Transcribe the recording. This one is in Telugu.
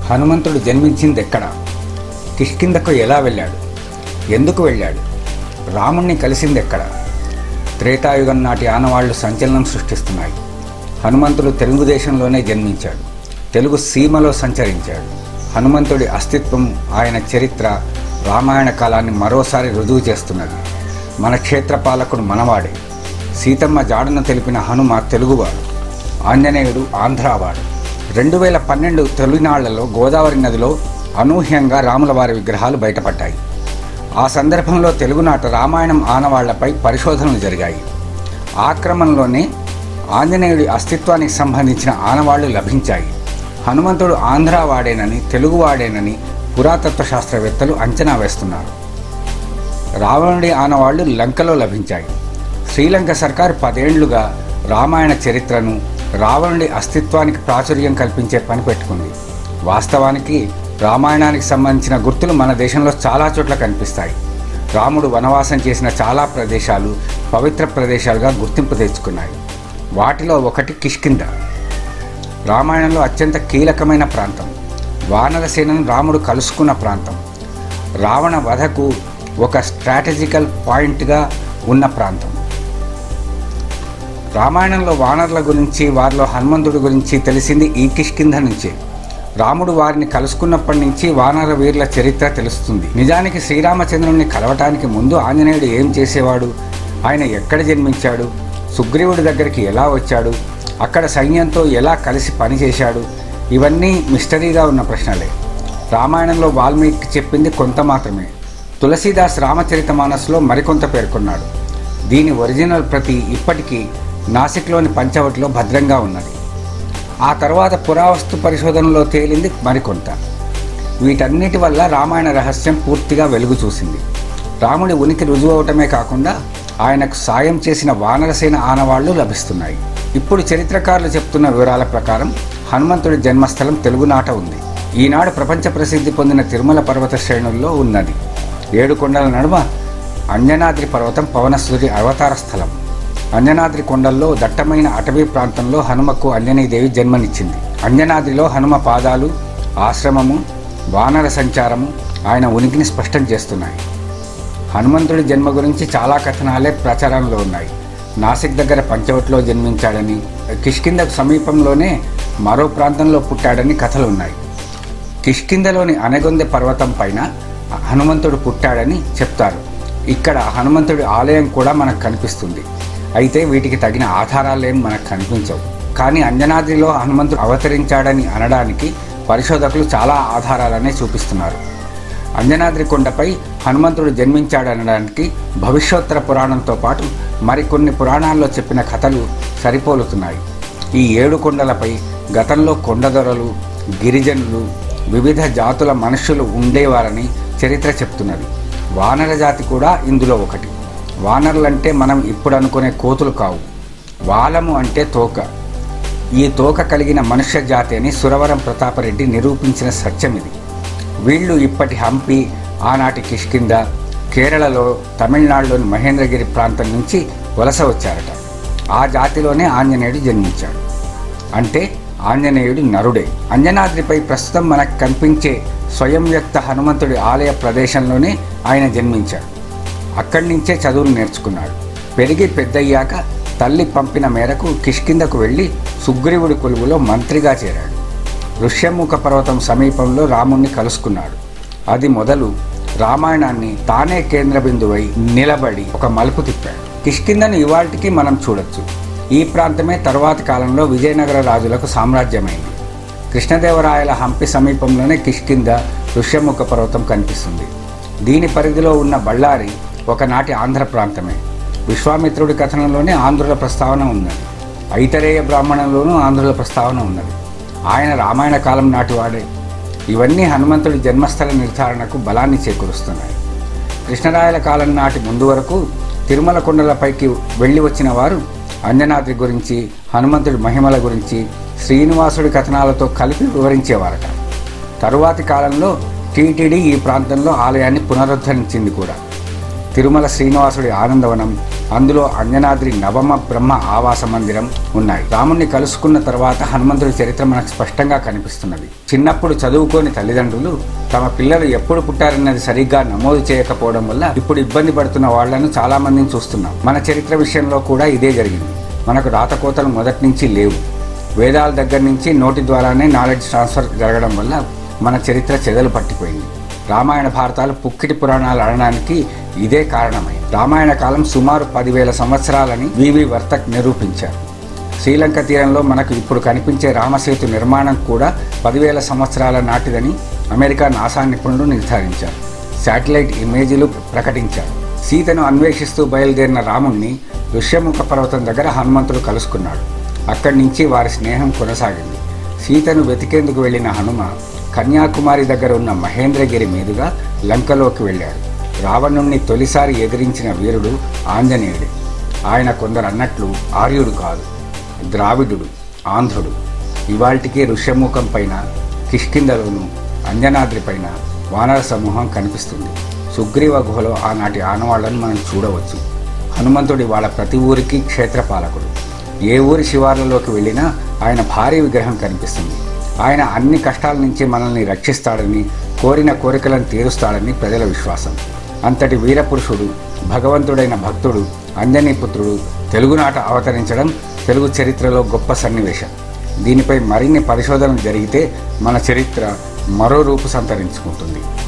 హనుమంతుడు జన్మించింది ఎక్కడ కిష్కిందకు ఎలా వెళ్ళాడు ఎందుకు వెళ్ళాడు రాముణ్ణి కలిసింది ఎక్కడ త్రేతాయుగం నాటి ఆనవాళ్లు సంచలనం సృష్టిస్తున్నాయి హనుమంతుడు తెలుగుదేశంలోనే జన్మించాడు తెలుగు సీమలో సంచరించాడు హనుమంతుడి అస్తిత్వం ఆయన చరిత్ర రామాయణ కాలాన్ని మరోసారి రుజువు చేస్తున్నది మన క్షేత్రపాలకుడు మనవాడే సీతమ్మ జాడను తెలిపిన హనుమ తెలుగువాడు ఆంజనేయుడు ఆంధ్రావాడు రెండు వేల పన్నెండు తొలినాళ్లలో గోదావరి నదిలో అనూహ్యంగా రాములవారి విగ్రహాలు బయటపడ్డాయి ఆ సందర్భంలో తెలుగునాట రామాయణం ఆనవాళ్లపై పరిశోధనలు జరిగాయి ఆ క్రమంలోనే ఆంజనేయుడి అస్తిత్వానికి సంబంధించిన ఆనవాళ్లు లభించాయి హనుమంతుడు ఆంధ్రావాడేనని తెలుగువాడేనని పురాతత్వ శాస్త్రవేత్తలు అంచనా వేస్తున్నారు రావణుడి ఆనవాళ్లు లంకలో లభించాయి శ్రీలంక సర్కార్ పదేండ్లుగా రామాయణ చరిత్రను రావణుడి అస్తిత్వానికి ప్రాచుర్యం కల్పించే పని పెట్టుకుంది వాస్తవానికి రామాయణానికి సంబంధించిన గుర్తులు మన దేశంలో చాలా చోట్ల కనిపిస్తాయి రాముడు వనవాసం చేసిన చాలా ప్రదేశాలు పవిత్ర ప్రదేశాలుగా గుర్తింపు తెచ్చుకున్నాయి వాటిలో ఒకటి కిష్కింద రామాయణంలో అత్యంత కీలకమైన ప్రాంతం వానరసేనను రాముడు కలుసుకున్న ప్రాంతం రావణ వధకు ఒక స్ట్రాటజికల్ పాయింట్గా ఉన్న ప్రాంతం రామాయణంలో వానరుల గురించి వారిలో హనుమంతుడి గురించి తెలిసింది ఈ కిష్కింధ నుంచే రాముడు వారిని కలుసుకున్నప్పటి నుంచి వానర వీరుల చరిత్ర తెలుస్తుంది నిజానికి శ్రీరామచంద్రుని కలవటానికి ముందు ఆంజనేయుడు ఏం చేసేవాడు ఆయన ఎక్కడ జన్మించాడు సుగ్రీవుడి దగ్గరికి ఎలా వచ్చాడు అక్కడ సైన్యంతో ఎలా కలిసి పనిచేశాడు ఇవన్నీ మిస్టరీగా ఉన్న ప్రశ్నలే రామాయణంలో వాల్మీకి చెప్పింది కొంత మాత్రమే తులసీదాస్ రామచరిత మానస్లో మరికొంత పేర్కొన్నాడు దీని ఒరిజినల్ ప్రతి ఇప్పటికీ నాసిక్లోని పంచవటిలో భద్రంగా ఉన్నది ఆ తర్వాత పురావస్తు పరిశోధనలో తేలింది మరికొంత వీటన్నిటి వల్ల రామాయణ రహస్యం పూర్తిగా వెలుగు చూసింది రాముడి ఉనికి రుజువు అవటమే కాకుండా ఆయనకు సాయం చేసిన వానరసేన ఆనవాళ్లు లభిస్తున్నాయి ఇప్పుడు చరిత్రకారులు చెప్తున్న వివరాల ప్రకారం హనుమంతుడి జన్మస్థలం తెలుగునాట ఉంది ఈనాడు ప్రపంచ ప్రసిద్ధి పొందిన తిరుమల పర్వత శ్రేణుల్లో ఉన్నది ఏడు కొండల నడుమ అంజనాద్రి పర్వతం పవనసూరి అవతార స్థలం అంజనాద్రి కొండల్లో దట్టమైన అటవీ ప్రాంతంలో హనుమకు అంజనీదేవి జన్మనిచ్చింది అంజనాద్రిలో హనుమ పాదాలు ఆశ్రమము వానర సంచారము ఆయన ఉనికిని స్పష్టం చేస్తున్నాయి హనుమంతుడి జన్మ గురించి చాలా కథనాలే ప్రచారంలో ఉన్నాయి నాసిక్ దగ్గర పంచవటిలో జన్మించాడని కిష్కిందకు సమీపంలోనే మరో ప్రాంతంలో పుట్టాడని కథలు ఉన్నాయి కిష్కిందలోని అనగొందె పర్వతం పైన హనుమంతుడు పుట్టాడని చెప్తారు ఇక్కడ హనుమంతుడి ఆలయం కూడా మనకు కనిపిస్తుంది అయితే వీటికి తగిన ఆధారాలేం మనకు కనిపించవు కానీ అంజనాద్రిలో హనుమంతుడు అవతరించాడని అనడానికి పరిశోధకులు చాలా ఆధారాలనే చూపిస్తున్నారు అంజనాద్రి కొండపై హనుమంతుడు జన్మించాడనడానికి భవిష్యోత్తర పురాణంతో పాటు మరికొన్ని పురాణాల్లో చెప్పిన కథలు సరిపోలుతున్నాయి ఈ ఏడు కొండలపై గతంలో కొండదొరలు గిరిజనులు వివిధ జాతుల మనుషులు ఉండేవారని చరిత్ర చెప్తున్నది వానర జాతి కూడా ఇందులో ఒకటి వానరులంటే మనం ఇప్పుడు అనుకునే కోతులు కావు వాలము అంటే తోక ఈ తోక కలిగిన మనుష్య జాతి అని సురవరం ప్రతాపరెడ్డి నిరూపించిన సత్యం ఇది వీళ్ళు ఇప్పటి హంపి ఆనాటి కిష్కింద కేరళలో తమిళనాడులోని మహేంద్రగిరి ప్రాంతం నుంచి వలస వచ్చారట ఆ జాతిలోనే ఆంజనేయుడు జన్మించాడు అంటే ఆంజనేయుడు నరుడే అంజనాద్రిపై ప్రస్తుతం మనకు కనిపించే స్వయం వ్యక్త హనుమంతుడి ఆలయ ప్రదేశంలోనే ఆయన జన్మించాడు అక్కడి నుంచే చదువులు నేర్చుకున్నాడు పెరిగి పెద్దయ్యాక తల్లి పంపిన మేరకు కిష్కిందకు వెళ్ళి సుగ్రీవుడి కొలువులో మంత్రిగా చేరాడు ఋష్యముఖ పర్వతం సమీపంలో రాముణ్ణి కలుసుకున్నాడు అది మొదలు రామాయణాన్ని తానే కేంద్ర బిందువై నిలబడి ఒక మలుపు తిప్పాడు కిష్కిందను ఇవాళకి మనం చూడొచ్చు ఈ ప్రాంతమే తరువాతి కాలంలో విజయనగర రాజులకు సామ్రాజ్యమైంది కృష్ణదేవరాయల హంపి సమీపంలోనే కిష్కింద ఋష్యముఖ పర్వతం కనిపిస్తుంది దీని పరిధిలో ఉన్న బళ్ళారి ఒకనాటి ఆంధ్ర ప్రాంతమే విశ్వామిత్రుడి కథనంలోనే ఆంధ్రుల ప్రస్తావన ఉన్నది ఐతరేయ బ్రాహ్మణంలోనూ ఆంధ్రుల ప్రస్తావన ఉన్నది ఆయన రామాయణ కాలం నాటివాడే ఇవన్నీ హనుమంతుడి జన్మస్థల నిర్ధారణకు బలాన్ని చేకూరుస్తున్నాయి కృష్ణరాయల కాలం నాటి ముందు వరకు తిరుమల కొండలపైకి వెళ్ళి వచ్చిన వారు అంజనాద్రి గురించి హనుమంతుడి మహిమల గురించి శ్రీనివాసుడి కథనాలతో కలిపి వివరించేవారట తరువాతి కాలంలో టీటీడీ ఈ ప్రాంతంలో ఆలయాన్ని పునరుద్ధరించింది కూడా తిరుమల శ్రీనివాసుడి ఆనందవనం అందులో అంజనాద్రి నవమ బ్రహ్మ ఆవాస మందిరం ఉన్నాయి రాముణ్ణి కలుసుకున్న తర్వాత హనుమంతుడి చరిత్ర మనకు స్పష్టంగా కనిపిస్తున్నది చిన్నప్పుడు చదువుకోని తల్లిదండ్రులు తమ పిల్లలు ఎప్పుడు పుట్టారన్నది సరిగ్గా నమోదు చేయకపోవడం వల్ల ఇప్పుడు ఇబ్బంది పడుతున్న వాళ్లను చాలా మందిని చూస్తున్నాం మన చరిత్ర విషయంలో కూడా ఇదే జరిగింది మనకు రాతకోతలు మొదటి నుంచి లేవు వేదాల దగ్గర నుంచి నోటి ద్వారానే నాలెడ్జ్ ట్రాన్స్ఫర్ జరగడం వల్ల మన చరిత్ర చెదలు పట్టిపోయింది రామాయణ భారతాలు పుక్కిటి పురాణాలు అనడానికి ఇదే కారణమై రామాయణ కాలం సుమారు పదివేల సంవత్సరాలని వివి వర్తక్ నిరూపించారు శ్రీలంక తీరంలో మనకు ఇప్పుడు కనిపించే రామసేతు నిర్మాణం కూడా పదివేల సంవత్సరాల నాటిదని అమెరికా నాసా నిపుణులు నిర్ధారించారు శాటిలైట్ ఇమేజీలు ప్రకటించారు సీతను అన్వేషిస్తూ బయలుదేరిన రాముణ్ణి ఋష్యముఖ పర్వతం దగ్గర హనుమంతుడు కలుసుకున్నాడు అక్కడి నుంచి వారి స్నేహం కొనసాగింది సీతను వెతికేందుకు వెళ్ళిన హనుమ కన్యాకుమారి దగ్గర ఉన్న మహేంద్రగిరి మీదుగా లంకలోకి వెళ్ళాడు రావణుణ్ణి తొలిసారి ఎదిరించిన వీరుడు ఆంజనేయుడే ఆయన కొందరు అన్నట్లు ఆర్యుడు కాదు ద్రావిడుడు ఆంధ్రుడు ఇవాల్టికి ఋష్యముఖం పైన కిష్కిందలోను అంజనాద్రి పైన వానర సమూహం కనిపిస్తుంది సుగ్రీవ గుహలో ఆనాటి ఆనవాళ్లను మనం చూడవచ్చు హనుమంతుడి వాళ్ళ ప్రతి ఊరికి క్షేత్రపాలకుడు ఏ ఊరి శివార్లలోకి వెళ్ళినా ఆయన భారీ విగ్రహం కనిపిస్తుంది ఆయన అన్ని కష్టాల నుంచి మనల్ని రక్షిస్తాడని కోరిన కోరికలను తీరుస్తాడని ప్రజల విశ్వాసం అంతటి వీరపురుషుడు భగవంతుడైన భక్తుడు అంజనీపుత్రుడు తెలుగునాట అవతరించడం తెలుగు చరిత్రలో గొప్ప సన్నివేశం దీనిపై మరిన్ని పరిశోధనలు జరిగితే మన చరిత్ర మరో రూపు సంతరించుకుంటుంది